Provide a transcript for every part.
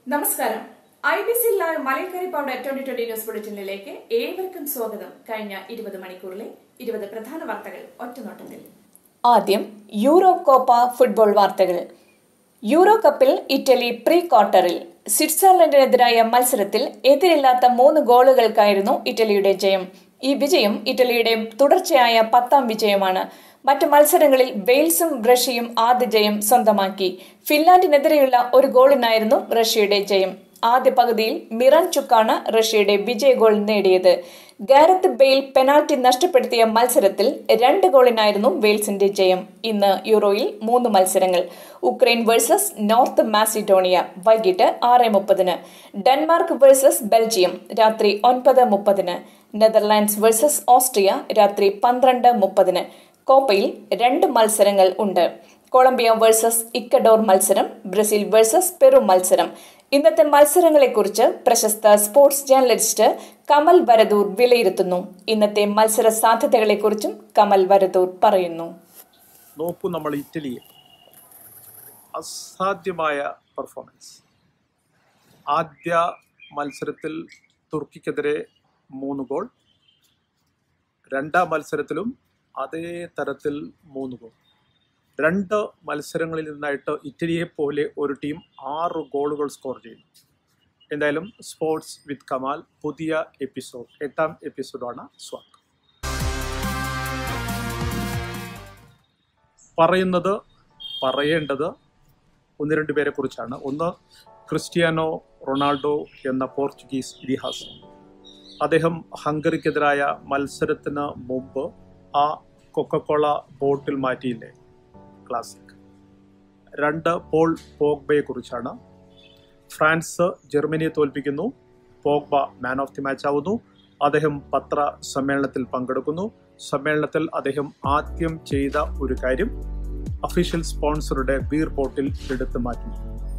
നമസ്കാരം I B C live Malayakkari powder twenty twenty news ബുള്ളറ്റിനിലേക്ക് ഏവർക്കും സ്വാഗതം കഴിഞ്ഞ ഇരുപത് മണിക്കൂറിലെ ഇരുപത് പ്രധാന വാർത്തകൾ ഒറ്റനോട്ടത്തിൽ ആദ്യം യൂറോ കോപ്പ ഫുട്ബോൾ വാർത്തകൾ യൂറോ കപ്പിൽ ഇറ്റലി പ്രീ ക്വാർട്ടറിൽ സ്വിറ്റ്സർലൻഡിനെതിരായ മത്സരത്തിൽ എതിരില്ലാത്ത മൂന്ന് ഗോളുകൾക്കായിരുന്നു ഇറ്റലിയുടെ ജയം ഈ വിജയം ഇറ്റലിയുടെ തുടർച്ചയായ പത്താം വിജയമാണ് മറ്റ് മത്സരങ്ങളിൽ വെയിൽസും റഷ്യയും ആദ്യ ജയം സ്വന്തമാക്കി ഫിൻലാൻഡിനെതിരെയുള്ള ഒരു ഗോളിനായിരുന്നു റഷ്യയുടെ ജയം ആദ്യ പകുതിയിൽ മിറൻ ചുക്കാണ് റഷ്യയുടെ വിജയ ഗോൾ നേടിയത് ഗാരത്ത് ബെയിൽ പെനാൽറ്റി നഷ്ടപ്പെടുത്തിയ മത്സരത്തിൽ രണ്ട് ഗോളിനായിരുന്നു വെയിൽസിന്റെ ജയം ഇന്ന് യൂറോയിൽ മൂന്ന് മത്സരങ്ങൾ ഉക്രൈൻ വേഴ്സസ് നോർത്ത് മാസിഡോണിയ വൈകിട്ട് ആറ് മുപ്പതിന് ഡെൻമാർക്ക് വേഴ്സസ് ബെൽജിയം രാത്രി ഒൻപത് മുപ്പതിന് നെതർലാൻഡ്സ് വേഴ്സസ് ഓസ്ട്രിയ രാത്രി പന്ത്രണ്ട് മുപ്പതിന് കോപ്പയിൽ രണ്ട് മത്സരങ്ങൾ ഉണ്ട് കൊളംബിയ വേഴ്സസ് ഇക്കഡോർ മത്സരം ബ്രസീൽ വേഴ്സസ് പെറു മത്സരം ഇന്നത്തെ മത്സരങ്ങളെക്കുറിച്ച് പ്രശസ്ത സ്പോർട്സ് ജേർണലിസ്റ്റ് കമൽ വരദൂർ വിലയിരുത്തുന്നു ഇന്നത്തെ മത്സര സാധ്യതകളെക്കുറിച്ചും കമൽ വരദൂർ പറയുന്നു നോക്കൂ നമ്മൾ ഇറ്റലിയെ അസാധ്യമായ പെർഫോമൻസ് ആദ്യ മത്സരത്തിൽ തുർക്കിക്കെതിരെ മൂന്ന് ഗോൾ രണ്ടാം മത്സരത്തിലും അതേ തരത്തിൽ മൂന്ന് ഗോൾ രണ്ട് മത്സരങ്ങളിൽ നിന്നായിട്ട് ഇറ്റലിയെ പോലെ ഒരു ടീം ആറ് ഗോളുകൾ സ്കോർ ചെയ്യുന്നു എന്തായാലും സ്പോർട്സ് വിത്ത് കമാൽ പുതിയ എപ്പിസോഡ് എട്ടാം എപ്പിസോഡാണ് സ്വാഗതം പറയുന്നത് പറയേണ്ടത് ഒന്ന് രണ്ട് പേരെ കുറിച്ചാണ് ഒന്ന് ക്രിസ്ത്യാനോ റൊണാൾഡോ എന്ന പോർച്ചുഗീസ് ഇതിഹാസം അദ്ദേഹം ഹംഗറിക്കെതിരായ മത്സരത്തിന് മുമ്പ് ആ കൊക്കക്കോള ബോട്ടിൽ മാറ്റിയില്ലേ ക്ലാസിക് രണ്ട് പോൾ പോഗ്ബയെ കുറിച്ചാണ് ഫ്രാൻസ് ജർമ്മനിയെ തോൽപ്പിക്കുന്നു Pogba man of the match ആവുന്നു അദ്ദേഹം പത്ര സമ്മേളനത്തിൽ പങ്കെടുക്കുന്നു സമ്മേളനത്തിൽ അദ്ദേഹം ആദ്യം ചെയ്ത ഒരു കാര്യം ഒഫീഷ്യൽ സ്പോൺസറുടെ ബീർ ബോട്ടിൽ എടുത്തു മാറ്റി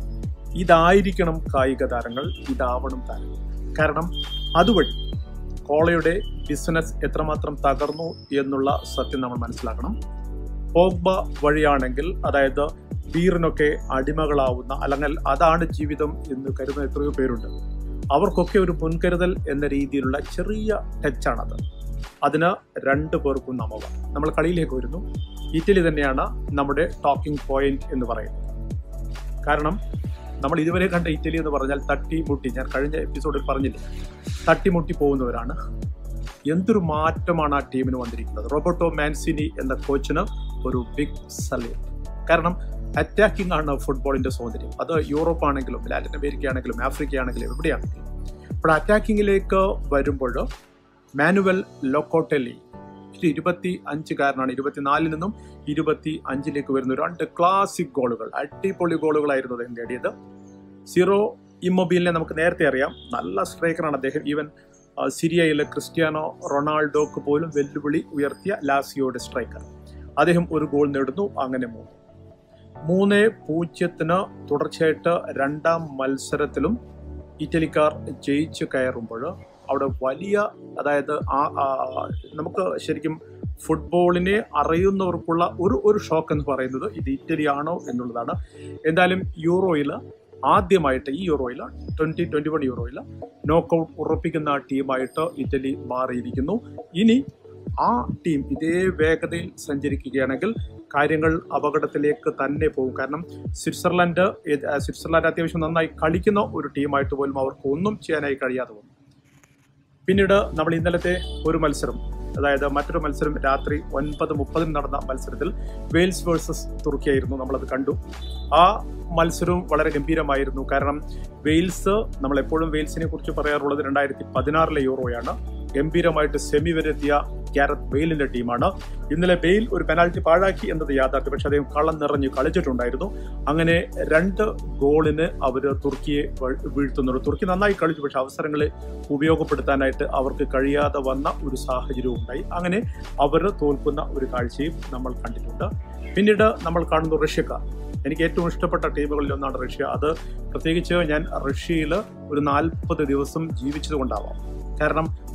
ഇതായിരിക്കണം കായിക താരങ്ങൾ ഇതാവണം താരങ്ങൾ കാരണം അതുവഴി കോളയുടെ ബിസിനസ് എത്രമാത്രം തകർന്നു എന്നുള്ള സത്യം നമ്മൾ മനസ്സിലാക്കണം പോഗ്ബ വഴിയാണെങ്കിൽ അതായത് ബീറിനൊക്കെ അടിമകളാവുന്ന അല്ലെങ്കിൽ അതാണ് ജീവിതം എന്ന് കരുതുന്ന എത്രയോ പേരുണ്ട് അവർക്കൊക്കെ ഒരു മുൻകരുതൽ എന്ന രീതിയിലുള്ള ചെറിയ ടച്ചാണത് അതിന് രണ്ടു പേർക്കും നമവ നമ്മൾ കളിയിലേക്ക് വരുന്നു ഇറ്റലി തന്നെയാണ് നമ്മുടെ ടോക്കിംഗ് പോയിന്റ് എന്ന് പറയുന്നത് കാരണം നമ്മൾ ഇതുവരെ കണ്ട ഇറ്റലി എന്ന് പറഞ്ഞാൽ തട്ടിമുട്ടി ഞാൻ കഴിഞ്ഞ എപ്പിസോഡിൽ പറഞ്ഞില്ലേ തട്ടിമുട്ടി പോകുന്നവരാണ് എന്തൊരു മാറ്റമാണ് ആ ടീമിന് വന്നിരിക്കുന്നത് റോബർട്ടോ മാൻസിനി എന്ന കോച്ചിന് ഒരു ബിഗ് സല്യൂട്ട് കാരണം അറ്റാക്കിംഗ് ആണ് ഫുട്ബോളിന്റെ സൗന്ദര്യം അത് യൂറോപ്പ് ആണെങ്കിലും ലാറ്റിൻ അമേരിക്ക ആണെങ്കിലും ആഫ്രിക്ക ആണെങ്കിലും എവിടെയാണെങ്കിലും അപ്പോൾ അറ്റാക്കിങ്ങിലേക്ക് വരുമ്പോൾ മാനുവൽ ലൊക്കോട്ടെലി ഒരു ഇരുപത്തി അഞ്ചുകാരനാണ് ഇരുപത്തിനാലിൽ നിന്നും ഇരുപത്തി അഞ്ചിലേക്ക് വരുന്ന രണ്ട് ക്ലാസിക് ഗോളുകൾ അടിപൊളി ഗോളുകളായിരുന്നു അദ്ദേഹം നേടിയത് സീറോ ഇമ്മൊബീലിനെ നമുക്ക് നേരത്തെ അറിയാം നല്ല സ്ട്രൈക്കറാണ് അദ്ദേഹം ഈവൻ സിരിയയിലെ ക്രിസ്ത്യാനോ റൊണാൾഡോക്ക് പോലും വെല്ലുവിളി ഉയർത്തിയ ലാസിയോയുടെ സ്ട്രൈക്കർ അദ്ദേഹം ഒരു ഗോൾ നേടുന്നു അങ്ങനെ മൂന്ന് മൂന്ന് പൂജ്യത്തിന് തുടർച്ചയായിട്ട് രണ്ടാം മത്സരത്തിലും ഇറ്റലിക്കാർ ജയിച്ചു കയറുമ്പോൾ അവിടെ വലിയ അതായത് ആ നമുക്ക് ശരിക്കും ഫുട്ബോളിനെ അറിയുന്നവർക്കുള്ള ഒരു ഒരു ഷോക്ക് എന്ന് പറയുന്നത് ഇത് ഇറ്റലി ആണോ എന്നുള്ളതാണ് എന്തായാലും യൂറോയിൽ ആദ്യമായിട്ട് ഈ യൂറോയിൽ ട്വന്റി ട്വന്റി വൺ യൂറോയിൽ നോക്കൗട്ട് ഉറപ്പിക്കുന്ന ടീമായിട്ട് ഇറ്റലി മാറിയിരിക്കുന്നു ഇനി ആ ടീം ഇതേ വേഗതയിൽ സഞ്ചരിക്കുകയാണെങ്കിൽ കാര്യങ്ങൾ അപകടത്തിലേക്ക് തന്നെ പോകും കാരണം സ്വിറ്റ്സർലൻഡ് സ്വിറ്റ്സർലൻഡ് അത്യാവശ്യം നന്നായി കളിക്കുന്ന ഒരു ടീമായിട്ട് പോലും അവർക്ക് ഒന്നും ചെയ്യാനായി കഴിയാതെ വന്നു പിന്നീട് നമ്മൾ ഇന്നലത്തെ ഒരു മത്സരം അതായത് മറ്റൊരു മത്സരം രാത്രി ഒൻപത് മുപ്പതിന് നടന്ന മത്സരത്തിൽ വെയിൽസ് വേഴ്സസ് തുർക്കിയായിരുന്നു നമ്മളത് കണ്ടു ആ മത്സരവും വളരെ ഗംഭീരമായിരുന്നു കാരണം വെയിൽസ് നമ്മൾ എപ്പോഴും വെയിൽസിനെ കുറിച്ച് പറയാറുള്ളത് രണ്ടായിരത്തി പതിനാറിലെ യൂറോയാണ് ഗംഭീരമായിട്ട് സെമി വരെത്തിയ ഗ്യാരത്ത് ബെയിലിന്റെ ടീമാണ് ഇന്നലെ ബെയിൽ ഒരു പെനാൽറ്റി പാഴാക്കി എന്നത് യാഥാർത്ഥ്യം പക്ഷെ അദ്ദേഹം കള്ളം നിറഞ്ഞ് കളിച്ചിട്ടുണ്ടായിരുന്നു അങ്ങനെ രണ്ട് ഗോളിന് അവർ തുർക്കിയെ വീഴ്ത്തുന്നുണ്ട് തുർക്കി നന്നായി കളിച്ചു പക്ഷെ അവസരങ്ങളെ ഉപയോഗപ്പെടുത്താനായിട്ട് അവർക്ക് കഴിയാതെ വന്ന ഒരു സാഹചര്യവും ഉണ്ടായി അങ്ങനെ അവർ തോൽക്കുന്ന ഒരു കാഴ്ചയും നമ്മൾ കണ്ടിട്ടുണ്ട് പിന്നീട് നമ്മൾ കാണുന്നു റഷ്യക്കാർ എനിക്ക് ഏറ്റവും ഇഷ്ടപ്പെട്ട ടീമുകളിൽ ഒന്നാണ് റഷ്യ അത് പ്രത്യേകിച്ച് ഞാൻ റഷ്യയിൽ ഒരു നാൽപ്പത് ദിവസം ജീവിച്ചത് കൊണ്ടാവാം കാരണം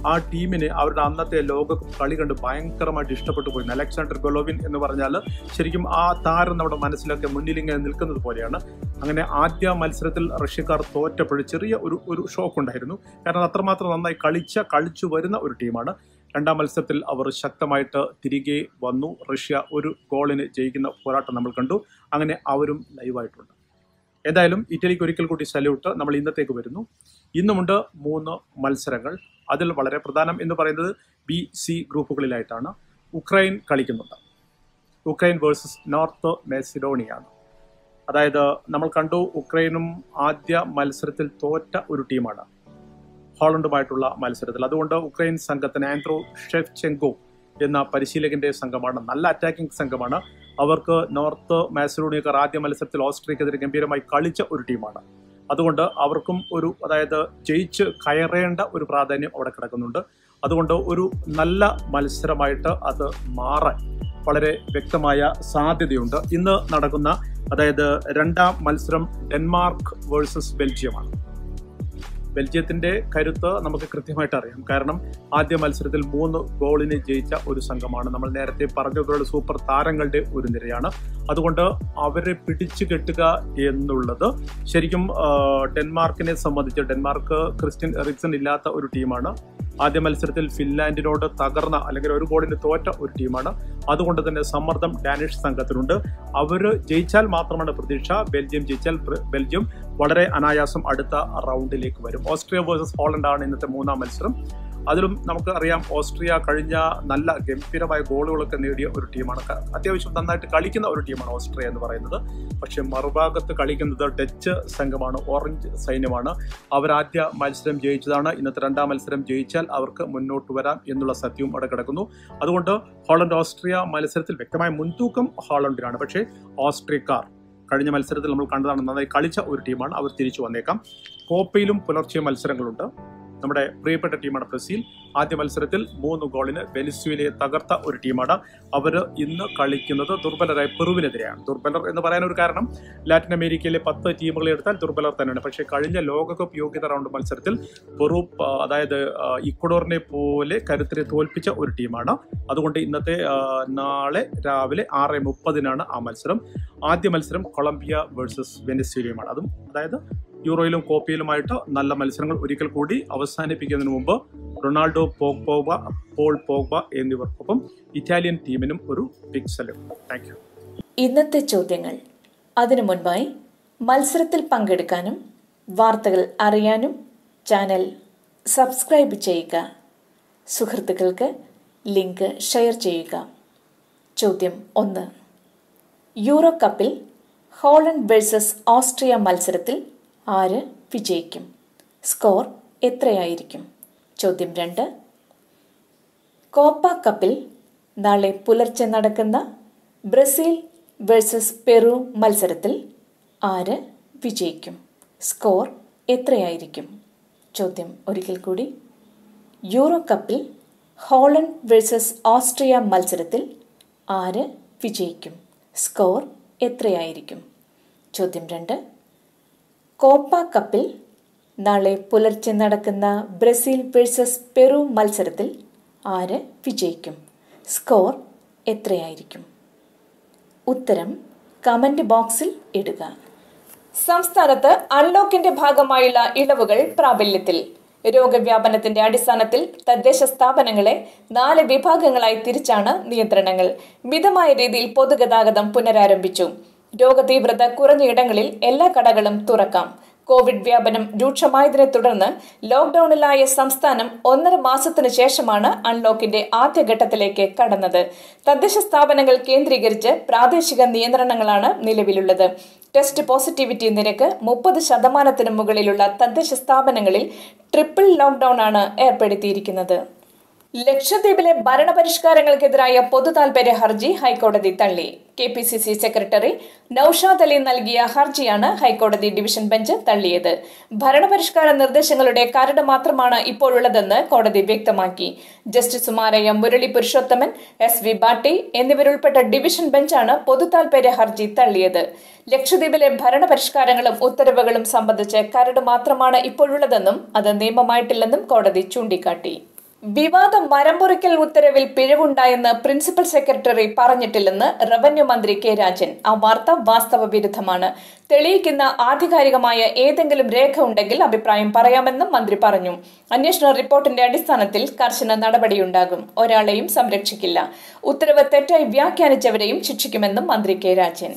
ആ ടീമിന് അവരുടെ അന്നത്തെ ലോകകപ്പ് കളി കണ്ട് ഭയങ്കരമായിട്ട് ഇഷ്ടപ്പെട്ടു പോയി അലക്സാണ്ടർ ഗൊലോവിൻ എന്ന് പറഞ്ഞാൽ ശരിക്കും ആ താരം നമ്മുടെ മനസ്സിലൊക്കെ മുന്നിൽ ഇങ്ങനെ നിൽക്കുന്നത് പോലെയാണ് അങ്ങനെ ആദ്യ മത്സരത്തിൽ റഷ്യക്കാർ തോറ്റപ്പോൾ ചെറിയ ഒരു ഒരു ഷോക്ക് ഉണ്ടായിരുന്നു കാരണം അത്രമാത്രം നന്നായി കളിച്ച കളിച്ചു വരുന്ന ഒരു ടീമാണ് രണ്ടാം മത്സരത്തിൽ അവർ ശക്തമായിട്ട് തിരികെ വന്നു റഷ്യ ഒരു ഗോളിന് ജയിക്കുന്ന പോരാട്ടം നമ്മൾ കണ്ടു അങ്ങനെ അവരും ലൈവായിട്ടുണ്ട് എന്തായാലും ഇറ്റലിക്ക് ഒരിക്കൽ കൂടി സല്യൂട്ട് നമ്മൾ ഇന്നത്തേക്ക് വരുന്നു ഇന്നുമുണ്ട് മൂന്ന് മത്സരങ്ങൾ അതിൽ വളരെ പ്രധാനം എന്ന് പറയുന്നത് ബി സി ഗ്രൂപ്പുകളിലായിട്ടാണ് ഉക്രൈൻ കളിക്കുന്നുണ്ട് ഉക്രൈൻ വേഴ്സസ് നോർത്ത് മെസിഡോണിയാണ് അതായത് നമ്മൾ കണ്ടു ഉക്രൈനും ആദ്യ മത്സരത്തിൽ തോറ്റ ഒരു ടീമാണ് ഹോളണ്ടുമായിട്ടുള്ള മത്സരത്തിൽ അതുകൊണ്ട് ഉക്രൈൻ സംഘത്തിന് ആൻഡ്രോ ഷെഫ്ചെങ്കോ എന്ന പരിശീലകന്റെ സംഘമാണ് നല്ല അറ്റാക്കിംഗ് സംഘമാണ് അവർക്ക് നോർത്ത് മാസിഡോണിയക്കാർ ആദ്യ മത്സരത്തിൽ ഓസ്ട്രിയക്കെതിരെ ഗംഭീരമായി കളിച്ച ഒരു ടീമാണ് അതുകൊണ്ട് അവർക്കും ഒരു അതായത് ജയിച്ച് കയറേണ്ട ഒരു പ്രാധാന്യം അവിടെ കിടക്കുന്നുണ്ട് അതുകൊണ്ട് ഒരു നല്ല മത്സരമായിട്ട് അത് മാറാൻ വളരെ വ്യക്തമായ സാധ്യതയുണ്ട് ഇന്ന് നടക്കുന്ന അതായത് രണ്ടാം മത്സരം ഡെൻമാർക്ക് വേഴ്സസ് ബെൽജിയമാണ് ബെൽജിയത്തിന്റെ കരുത്ത് നമുക്ക് കൃത്യമായിട്ട് അറിയാം കാരണം ആദ്യ മത്സരത്തിൽ മൂന്ന് ഗോളിന് ജയിച്ച ഒരു സംഘമാണ് നമ്മൾ നേരത്തെ പറഞ്ഞതുപോലെ സൂപ്പർ താരങ്ങളുടെ ഒരു നിരയാണ് അതുകൊണ്ട് അവരെ പിടിച്ചു കെട്ടുക എന്നുള്ളത് ശരിക്കും ഡെൻമാർക്കിനെ സംബന്ധിച്ച് ഡെൻമാർക്ക് ക്രിസ്ത്യൻ എറിക്സൺ ഇല്ലാത്ത ഒരു ടീമാണ് ആദ്യ മത്സരത്തിൽ ഫിൻലാൻഡിനോട് തകർന്ന അല്ലെങ്കിൽ ഒരു ഗോളിന് തോറ്റ ഒരു ടീമാണ് അതുകൊണ്ട് തന്നെ സമ്മർദ്ദം ഡാനിഷ് സംഘത്തിനുണ്ട് അവർ ജയിച്ചാൽ മാത്രമാണ് പ്രതീക്ഷ ബെൽജിയം ജയിച്ചാൽ ബെൽജിയം വളരെ അനായാസം അടുത്ത റൗണ്ടിലേക്ക് വരും ഓസ്ട്രിയ വേഴ്സസ് ഹോളണ്ട് ആണ് ഇന്നത്തെ മൂന്നാം മത്സരം അതിലും നമുക്ക് അറിയാം ഓസ്ട്രിയ കഴിഞ്ഞ നല്ല ഗംഭീരമായ ഗോളുകളൊക്കെ നേടിയ ഒരു ടീമാണ് അത്യാവശ്യം നന്നായിട്ട് കളിക്കുന്ന ഒരു ടീമാണ് ഓസ്ട്രിയ എന്ന് പറയുന്നത് പക്ഷെ മറുഭാഗത്ത് കളിക്കുന്നത് ഡച്ച് സംഘമാണ് ഓറഞ്ച് സൈന്യമാണ് അവരാദ്യ മത്സരം ജയിച്ചതാണ് ഇന്നത്തെ രണ്ടാം മത്സരം ജയിച്ചാൽ അവർക്ക് മുന്നോട്ട് വരാം എന്നുള്ള സത്യവും അവിടെ കിടക്കുന്നു അതുകൊണ്ട് ഹോളണ്ട് ഓസ്ട്രിയ മത്സരത്തിൽ വ്യക്തമായ മുൻതൂക്കം ഹോളണ്ടിനാണ് പക്ഷേ ഓസ്ട്രിയക്കാർ കഴിഞ്ഞ മത്സരത്തിൽ നമ്മൾ കണ്ടതാണ് നന്നായി കളിച്ച ഒരു ടീമാണ് അവർ തിരിച്ചു വന്നേക്കാം കോപ്പയിലും പുലർച്ചെ മത്സരങ്ങളുണ്ട് നമ്മുടെ പ്രിയപ്പെട്ട ടീമാണ് ബ്രസീൽ ആദ്യ മത്സരത്തിൽ മൂന്ന് ഗോളിന് വെനിസ്വേലയെ തകർത്ത ഒരു ടീമാണ് അവർ ഇന്ന് കളിക്കുന്നത് ദുർബലരായ പെറുവിനെതിരെയാണ് ദുർബലർ എന്ന് പറയാൻ ഒരു കാരണം ലാറ്റിൻ അമേരിക്കയിലെ പത്ത് ടീമുകളെ എടുത്താൽ ദുർബലർ തന്നെയാണ് പക്ഷേ കഴിഞ്ഞ ലോകകപ്പ് യോഗ്യത റൗണ്ട് മത്സരത്തിൽ പെറു അതായത് ഇക്വഡോറിനെ പോലെ കരുത്തിനെ തോൽപ്പിച്ച ഒരു ടീമാണ് അതുകൊണ്ട് ഇന്നത്തെ നാളെ രാവിലെ ആറ് മുപ്പതിനാണ് ആ മത്സരം ആദ്യ മത്സരം കൊളംബിയ വേഴ്സസ് വെനസ്വേലയുമാണ് അതും അതായത് യൂറോയിലും കോപ്പയിലുമായിട്ട് നല്ല മത്സരങ്ങൾ ഒരിക്കൽ കൂടി അവസാനിപ്പിക്കുന്നതിന് മുമ്പ് റൊണാൾഡോ പോഗ്ബോബ പോൾ പോഗ്ബ എന്നിവർക്കൊപ്പം ഇറ്റാലിയൻ ടീമിനും ഒരു ബിഗ് സല്യൂട്ട് താങ്ക് യു ഇന്നത്തെ ചോദ്യങ്ങൾ അതിനു മുൻപായി മത്സരത്തിൽ പങ്കെടുക്കാനും വാർത്തകൾ അറിയാനും ചാനൽ സബ്സ്ക്രൈബ് ചെയ്യുക സുഹൃത്തുക്കൾക്ക് ലിങ്ക് ഷെയർ ചെയ്യുക ചോദ്യം ഒന്ന് യൂറോ കപ്പിൽ ഹോളണ്ട് വേഴ്സസ് ഓസ്ട്രിയ മത്സരത്തിൽ ആര് വിജയിക്കും സ്കോർ എത്രയായിരിക്കും ചോദ്യം രണ്ട് കോപ്പ കപ്പിൽ നാളെ പുലർച്ചെ നടക്കുന്ന ബ്രസീൽ വേഴ്സസ് പെറു മത്സരത്തിൽ ആര് വിജയിക്കും സ്കോർ എത്രയായിരിക്കും ചോദ്യം ഒരിക്കൽ കൂടി യൂറോ കപ്പിൽ ഹോളണ്ട് വേഴ്സസ് ഓസ്ട്രിയ മത്സരത്തിൽ ആര് വിജയിക്കും സ്കോർ എത്രയായിരിക്കും ചോദ്യം രണ്ട് കോപ്പ കപ്പിൽ നാളെ പുലർച്ചെ നടക്കുന്ന ബ്രസീൽ വേഴ്സസ് പെറു മത്സരത്തിൽ ആര് വിജയിക്കും സ്കോർ എത്രയായിരിക്കും ഉത്തരം കമന്റ് ബോക്സിൽ ഇടുക സംസ്ഥാനത്ത് അൺലോക്കിന്റെ ഭാഗമായുള്ള ഇളവുകൾ പ്രാബല്യത്തിൽ രോഗവ്യാപനത്തിന്റെ അടിസ്ഥാനത്തിൽ തദ്ദേശ സ്ഥാപനങ്ങളെ നാല് വിഭാഗങ്ങളായി തിരിച്ചാണ് നിയന്ത്രണങ്ങൾ മിതമായ രീതിയിൽ പൊതുഗതാഗതം പുനരാരംഭിച്ചു രോഗതീവ്രത കുറഞ്ഞയിടങ്ങളിൽ എല്ലാ കടകളും തുറക്കാം കോവിഡ് വ്യാപനം രൂക്ഷമായതിനെ തുടർന്ന് ലോക്ഡൌണിലായ സംസ്ഥാനം ഒന്നര മാസത്തിനു ശേഷമാണ് അൺലോക്കിന്റെ ആദ്യഘട്ടത്തിലേക്ക് കടന്നത് തദ്ദേശ സ്ഥാപനങ്ങൾ കേന്ദ്രീകരിച്ച് പ്രാദേശിക നിയന്ത്രണങ്ങളാണ് നിലവിലുള്ളത് ടെസ്റ്റ് പോസിറ്റിവിറ്റി നിരക്ക് മുപ്പത് ശതമാനത്തിന് മുകളിലുള്ള തദ്ദേശ സ്ഥാപനങ്ങളിൽ ട്രിപ്പിൾ ലോക്ഡൌൺ ആണ് ഏർപ്പെടുത്തിയിരിക്കുന്നത് ലക്ഷദ്വീപിലെ ഭരണപരിഷ്കാരങ്ങൾക്കെതിരായ പൊതുതാൽപര്യ ഹർജി ഹൈക്കോടതി തള്ളി K P C C secretary Naushad Ali നൽകിയ ഹർജിയാണ് ഹൈക്കോടതി ഡിവിഷൻ ബെഞ്ച് തള്ളിയത് ഭരണപരിഷ്കാര നിർദ്ദേശങ്ങളുടെ കരട് മാത്രമാണ് ഇപ്പോഴുള്ളതെന്ന് കോടതി വ്യക്തമാക്കി ജസ്റ്റിസുമാരായ മുരളി പുരുഷോത്തമൻ എസ് വി ബാട്ടി എന്നിവരുൾപ്പെട്ട ഡിവിഷൻ ബെഞ്ചാണ് പൊതുതാൽപര്യ ഹർജി തള്ളിയത് ലക്ഷദ്വീപിലെ ഭരണപരിഷ്കാരങ്ങളും ഉത്തരവുകളും സംബന്ധിച്ച് കരട് മാത്രമാണ് ഇപ്പോഴുള്ളതെന്നും അത് നിയമമായിട്ടില്ലെന്നും കോടതി ചൂണ്ടിക്കാട്ടി വിവാദ മരംപുറിക്കൽ ഉത്തരവിൽ പിഴവുണ്ടായെന്ന് പ്രിൻസിപ്പൽ സെക്രട്ടറി പറഞ്ഞിട്ടില്ലെന്ന് റവന്യൂ മന്ത്രി കെ രാജൻ ആ വാർത്ത വാസ്തവ വിരുദ്ധമാണ് തെളിയിക്കുന്ന ആധികാരികമായ ഏതെങ്കിലും രേഖ ഉണ്ടെങ്കിൽ അഭിപ്രായം പറയാമെന്നും മന്ത്രി പറഞ്ഞു അന്വേഷണ റിപ്പോർട്ടിന്റെ അടിസ്ഥാനത്തിൽ കർശന നടപടിയുണ്ടാകും ഒരാളെയും സംരക്ഷിക്കില്ല ഉത്തരവ് തെറ്റായി വ്യാഖ്യാനിച്ചവരെയും ശിക്ഷിക്കുമെന്നും മന്ത്രി കെ രാജൻ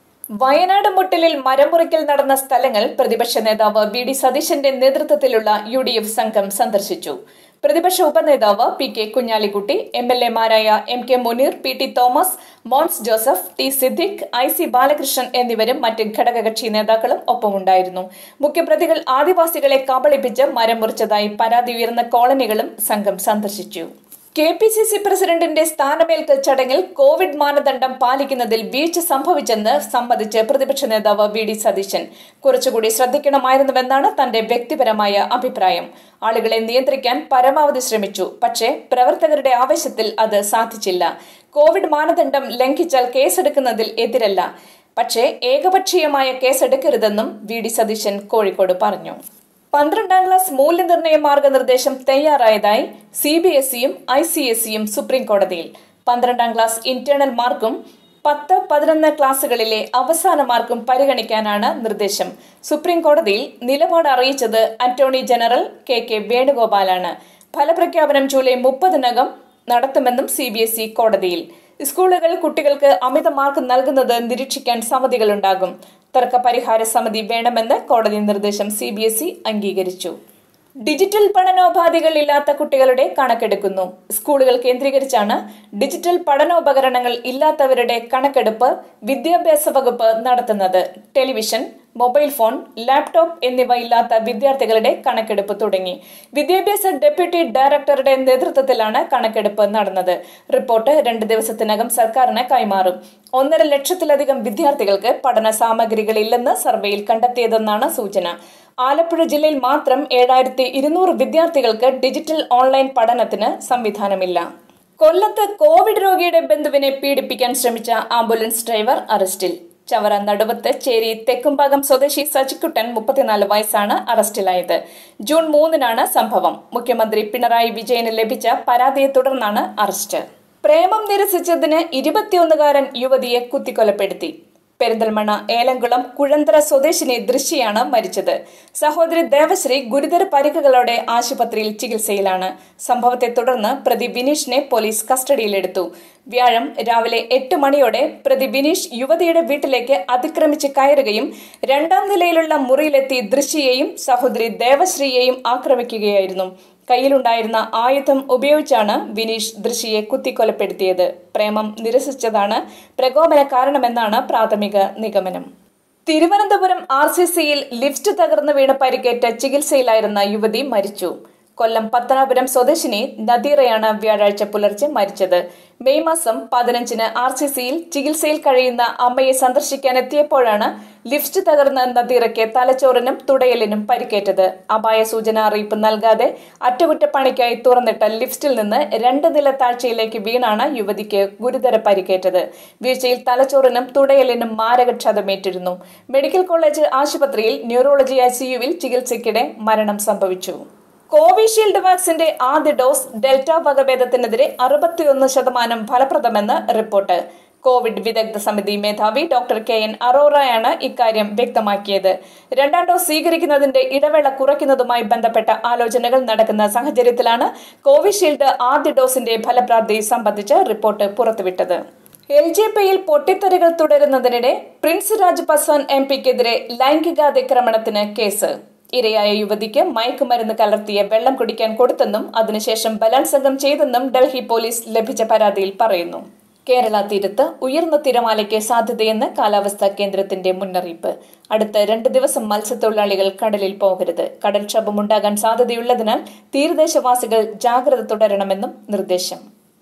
വയനാട് മുട്ടലിൽ മരമുറിക്കൽ നടന്ന സ്ഥലങ്ങൾ പ്രതിപക്ഷ നേതാവ് വി ഡി സതീശന്റെ നേതൃത്വത്തിലുള്ള യു ഡി എഫ് സംഘം സന്ദർശിച്ചു പ്രതിപക്ഷ ഉപനേതാവ് P K Kunhalikutty M L എമാരായ M K Muneer P T Thomas Mons Joseph T Siddique I C Balakrishnan എന്നിവരും മറ്റ് ഘടകകക്ഷി നേതാക്കളും ഒപ്പമുണ്ടായിരുന്നു മുഖ്യപ്രതികൾ ആദിവാസികളെ കബളിപ്പിച്ച് മരം മുറിച്ചതായി പരാതി ഉയർന്ന കോളനികളും സംഘം സന്ദർശിച്ചു കെ പി സി സി പ്രസിഡന്റിന്റെ സ്ഥാനമേൽക്കൽ ചടങ്ങിൽ കോവിഡ് മാനദണ്ഡം പാലിക്കുന്നതിൽ വീഴ്ച സംഭവിച്ചെന്ന് സമ്മതിച്ച് പ്രതിപക്ഷ നേതാവ് വി ഡി സതീശൻ കുറച്ചുകൂടി ശ്രദ്ധിക്കണമായിരുന്നുവെന്നാണ് തന്റെ വ്യക്തിപരമായ അഭിപ്രായം ആളുകളെ നിയന്ത്രിക്കാൻ പരമാവധി ശ്രമിച്ചു പക്ഷേ പ്രവർത്തകരുടെ ആവശ്യത്തിൽ അത് സാധിച്ചില്ല കോവിഡ് മാനദണ്ഡം ലംഘിച്ചാൽ കേസെടുക്കുന്നതിൽ എതിരല്ല പക്ഷേ ഏകപക്ഷീയമായ കേസെടുക്കരുതെന്നും വി ഡി സതീശൻ കോഴിക്കോട് പറഞ്ഞു പന്ത്രണ്ടാം ക്ലാസ് മൂല്യനിർണ്ണയ മാർഗനിർദ്ദേശം തയ്യാറായതായി സി ബി എസ് ഇയും ഐ സി എസ് സിയും സുപ്രീം കോടതിയിൽ പന്ത്രണ്ടാം ക്ലാസ് ഇന്റേണൽ മാർക്കും പത്ത് പതിനൊന്ന് ക്ലാസുകളിലെ അവസാന മാർക്കും പരിഗണിക്കാനാണ് നിർദ്ദേശം സുപ്രീം കോടതിയിൽ നിലപാട് അറിയിച്ചത് അറ്റോർണി ജനറൽ കെ കെ വേണുഗോപാലാണ് ഫലപ്രഖ്യാപനം ജൂലൈ മുപ്പതിനകം നടത്തുമെന്നും സി ബി എസ് ഇ കോടതിയിൽ സ്കൂളുകൾ കുട്ടികൾക്ക് അമിത മാർക്ക് നൽകുന്നത് നിരീക്ഷിക്കാൻ സമിതികളുണ്ടാകും തർക്ക പരിഹാര സമിതി വേണമെന്ന് കോടതി നിർദ്ദേശം സി ബി എസ് ഇ അംഗീകരിച്ചു ഡിജിറ്റൽ പഠനോപാധികൾ ഇല്ലാത്ത കുട്ടികളുടെ കണക്കെടുക്കുന്നു സ്കൂളുകൾ കേന്ദ്രീകരിച്ചാണ് ഡിജിറ്റൽ പഠനോപകരണങ്ങൾ ഇല്ലാത്തവരുടെ കണക്കെടുപ്പ് വിദ്യാഭ്യാസ വകുപ്പ് നടത്തുന്നത് ടെലിവിഷൻ മൊബൈൽ ഫോൺ ലാപ്ടോപ്പ് എന്നിവ ഇല്ലാത്ത വിദ്യാർത്ഥികളുടെ കണക്കെടുപ്പ് തുടങ്ങി വിദ്യാഭ്യാസ ഡെപ്യൂട്ടി ഡയറക്ടറുടെ നേതൃത്വത്തിലാണ് കണക്കെടുപ്പ് നടന്നത് റിപ്പോർട്ട് രണ്ട് ദിവസത്തിനകം സർക്കാരിന് കൈമാറും ഒന്നര ലക്ഷത്തിലധികം വിദ്യാർത്ഥികൾക്ക് പഠന സാമഗ്രികളില്ലെന്ന് സർവേയിൽ കണ്ടെത്തിയതെന്നാണ് സൂചന ആലപ്പുഴ ജില്ലയിൽ മാത്രം ഏഴായിരത്തി ഇരുന്നൂറ് വിദ്യാർത്ഥികൾക്ക് ഡിജിറ്റൽ ഓൺലൈൻ പഠനത്തിന് സംവിധാനമില്ല കൊല്ലത്ത് കോവിഡ് രോഗിയുടെ ബന്ധുവിനെ പീഡിപ്പിക്കാൻ ശ്രമിച്ച ആംബുലൻസ് ഡ്രൈവർ അറസ്റ്റിൽ ചവറ നടുവത്ത് ചേരി തെക്കുംഭാഗം സ്വദേശി സജിക്കുട്ടൻ മുപ്പത്തിനാല് വയസ്സാണ് അറസ്റ്റിലായത് ജൂൺ മൂന്നിനാണ് സംഭവം മുഖ്യമന്ത്രി പിണറായി വിജയന് ലഭിച്ച പരാതിയെ തുടർന്നാണ് അറസ്റ്റ് പ്രേമം നിരസിച്ചതിന് ഇരുപത്തിയൊന്നുകാരൻ യുവതിയെ കുത്തിക്കൊലപ്പെടുത്തി പെരിന്തൽമണ്ണ ഏലംകുളം കുഴന്തര സ്വദേശിനി ദൃശ്യയാണ് മരിച്ചത് സഹോദരി ദേവശ്രീ ഗുരുതര പരിക്കുകളോടെ ആശുപത്രിയിൽ ചികിത്സയിലാണ് സംഭവത്തെ തുടർന്ന് പ്രതി വിനീഷിനെ പോലീസ് കസ്റ്റഡിയിലെടുത്തു വ്യാഴം രാവിലെ എട്ട് മണിയോടെ പ്രതി വിനീഷ് യുവതിയുടെ വീട്ടിലേക്ക് അതിക്രമിച്ച് കയറുകയും രണ്ടാം നിലയിലുള്ള മുറിയിലെത്തി ദൃശ്യയെയും സഹോദരി ദേവശ്രീയെയും ആക്രമിക്കുകയായിരുന്നു കയ്യിലുണ്ടായിരുന്ന ആയുധം ഉപയോഗിച്ചാണ് വിനീഷ് ദൃശിയെ കുത്തിക്കൊലപ്പെടുത്തിയത് പ്രേമം നിരസിച്ചതാണ് പ്രകോപന കാരണമെന്നാണ് പ്രാഥമിക നിഗമനം തിരുവനന്തപുരം ആർ സി സിയിൽ ലിഫ്റ്റ് തകർന്നു വീണ് പരിക്കേറ്റ് ചികിത്സയിലായിരുന്ന യുവതി മരിച്ചു കൊല്ലം പത്തനാപുരം സ്വദേശിനി നദീറയാണ് വ്യാഴാഴ്ച പുലർച്ചെ മരിച്ചത് മെയ് മാസം പതിനഞ്ചിന് ആർ സി സിയിൽ ചികിത്സയിൽ കഴിയുന്ന അമ്മയെ സന്ദർശിക്കാനെത്തിയപ്പോഴാണ് ലിഫ്റ്റ് തകർന്ന നദീറയ്ക്ക് തലച്ചോറിനും തുടയലിനും പരിക്കേറ്റത് അപായ സൂചന അറിയിപ്പ് നൽകാതെ അറ്റകുറ്റപ്പണിക്കായി തുറന്നിട്ട ലിഫ്റ്റിൽ നിന്ന് രണ്ട് നില താഴ്ചയിലേക്ക് വീണാണ് യുവതിക്ക് ഗുരുതര പരിക്കേറ്റത് വീഴ്ചയിൽ തലച്ചോറിനും തുടയലിനും മാരകക്ഷതമേറ്റിരുന്നു മെഡിക്കൽ കോളേജ് ആശുപത്രിയിൽ ന്യൂറോളജി ഐസിയുവിൽ ചികിത്സയ്ക്കിടെ മരണം സംഭവിച്ചു കോവിഷീൽഡ് വാക്സിന്റെ ആദ്യ ഡോസ് ഡെൽറ്റ വകഭേദത്തിനെതിരെ അറുപത്തിയൊന്ന് ശതമാനം ഫലപ്രദമെന്ന് റിപ്പോർട്ട് കോവിഡ് വിദഗ്ധ സമിതി മേധാവി ഡോക്ടർ കെ എൻ അറോറയാണ് ഇക്കാര്യം വ്യക്തമാക്കിയത് രണ്ടാം ഡോസ് സ്വീകരിക്കുന്നതിന്റെ ഇടവേള കുറയ്ക്കുന്നതുമായി ബന്ധപ്പെട്ട ആലോചനകൾ നടക്കുന്ന സാഹചര്യത്തിലാണ് കോവിഷീൽഡ് ആദ്യ ഡോസിന്റെ ഫലപ്രാപ്തി സംബന്ധിച്ച് റിപ്പോർട്ട് പുറത്തുവിട്ടത് എൽ ജെ പിയിൽ പൊട്ടിത്തെറികൾ തുടരുന്നതിനിടെ പ്രിൻസ് രാജ് പസ്വാൻ എം പിക്കെതിരെ ലൈംഗികാതിക്രമണത്തിന് കേസ് ഇരയായ യുവതിക്ക് മയക്കുമരുന്ന് കലർത്തിയ വെള്ളം കുടിക്കാൻ കൊടുത്തെന്നും അതിനുശേഷം ബലാത്സംഗം ചെയ്തെന്നും ഡൽഹി പോലീസ് ലഭിച്ച പരാതിയിൽ പറയുന്നു കേരള തീരത്ത് ഉയർന്ന തിരമാലയ്ക്ക് സാധ്യതയെന്ന് കാലാവസ്ഥാ കേന്ദ്രത്തിന്റെ മുന്നറിയിപ്പ് അടുത്ത രണ്ട് ദിവസം മത്സ്യത്തൊഴിലാളികൾ കടലിൽ പോകരുത് കടൽക്ഷോഭമുണ്ടാകാൻ സാധ്യതയുള്ളതിനാൽ തീരദേശവാസികൾ ജാഗ്രത തുടരണമെന്നും നിർദ്ദേശം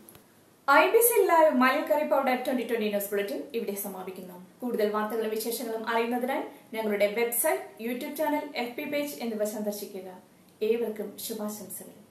I B C live Malakkari powder twenty twenty news bulletin ഇവിടെ സമാപിക്കുന്നു കൂടുതൽ വാർത്തകളും വിശേഷങ്ങളും അറിയുന്നതിനായി ഞങ്ങളുടെ website YouTube channel F P page എന്നിവ സന്ദർശിക്കുക ഏവർക്കും ശുഭാശംസകൾ